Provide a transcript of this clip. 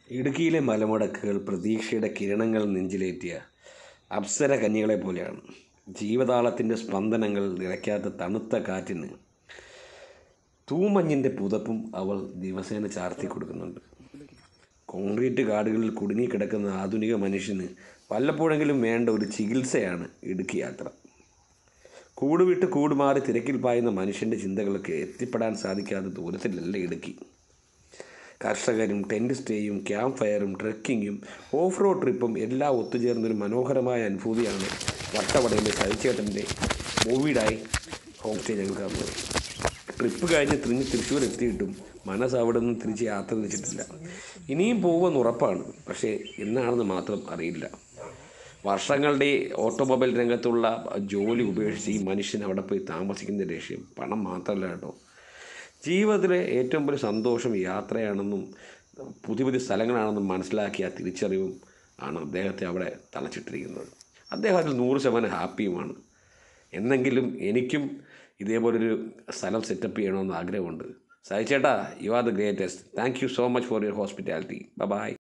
ഇടുക്കിയിലെ മലമുടക്കുകൾ പ്രതീക്ഷയുടെ കിരണങ്ങൾ നെഞ്ചിലേറ്റിയ അപ്സര കന്യകളെ പോലെയാണ് ജീവതാളത്തിൻ്റെ സ്പന്ദനങ്ങൾ നിലയ്ക്കാത്ത തണുത്ത കാറ്റിന് തൂമഞ്ഞിൻ്റെ പുതപ്പും അവൾ ദിവസേന ചാർത്തി കൊടുക്കുന്നുണ്ട് കോൺക്രീറ്റ് കാടുകളിൽ കുടുങ്ങിക്കിടക്കുന്ന ആധുനിക മനുഷ്യന് വല്ലപ്പോഴെങ്കിലും വേണ്ട ഒരു ചികിത്സയാണ് ഇടുക്കി യാത്ര കൂട് വിട്ട് കൂട് മാറി തിരക്കിൽ പായുന്ന മനുഷ്യൻ്റെ ചിന്തകൾക്ക് എത്തിപ്പെടാൻ സാധിക്കാത്ത ദൂരത്തിലല്ല ഇടുക്കി കർഷകരും ടെൻറ്റ് സ്റ്റേയും ക്യാമ്പ് ഫയറും ട്രെക്കിങ്ങും ഓഫ് റോഡ് ട്രിപ്പും എല്ലാം ഒത്തുചേർന്നൊരു മനോഹരമായ അനുഭൂതിയാണ് വട്ടവടയിലെ സഹിച്ചേട്ടൻ്റെ മൂവിഡായി ഹോം സ്റ്റേ ഞങ്ങൾക്ക് തന്നത് ട്രിപ്പ് കഴിഞ്ഞ് തിരിഞ്ഞ് തൃശ്ശൂർ എത്തിയിട്ടും മനസ്സ് അവിടെ നിന്ന് തിരിച്ച് യാത്ര തിരിച്ചിട്ടില്ല ഇനിയും പോകുമെന്ന് ഉറപ്പാണ് പക്ഷേ എന്നാണെന്ന് മാത്രം അറിയില്ല വർഷങ്ങളുടെ ഓട്ടോമൊബൈൽ രംഗത്തുള്ള ജോലി ഉപേക്ഷിച്ച് ഈ മനുഷ്യൻ അവിടെ പോയി താമസിക്കുന്ന ലക്ഷ്യം പണം മാത്രമല്ല കേട്ടോ ജീവിതത്തിലെ ഏറ്റവും വലിയ സന്തോഷം യാത്രയാണെന്നും പുതിയ പുതിയ സ്ഥലങ്ങളാണെന്നും മനസ്സിലാക്കിയ ആ തിരിച്ചറിവും ആണ് അദ്ദേഹത്തെ അവിടെ തളച്ചിട്ടിരിക്കുന്നത് അദ്ദേഹം അതിൽ നൂറ് ശതമാനം ഹാപ്പിയുമാണ് എന്നെങ്കിലും എനിക്കും ഇതേപോലൊരു സ്ഥലം സെറ്റപ്പ് ചെയ്യണമെന്ന് ആഗ്രഹമുണ്ട് സായി ചേട്ടാ you are the greatest thank you so much for your hospitality by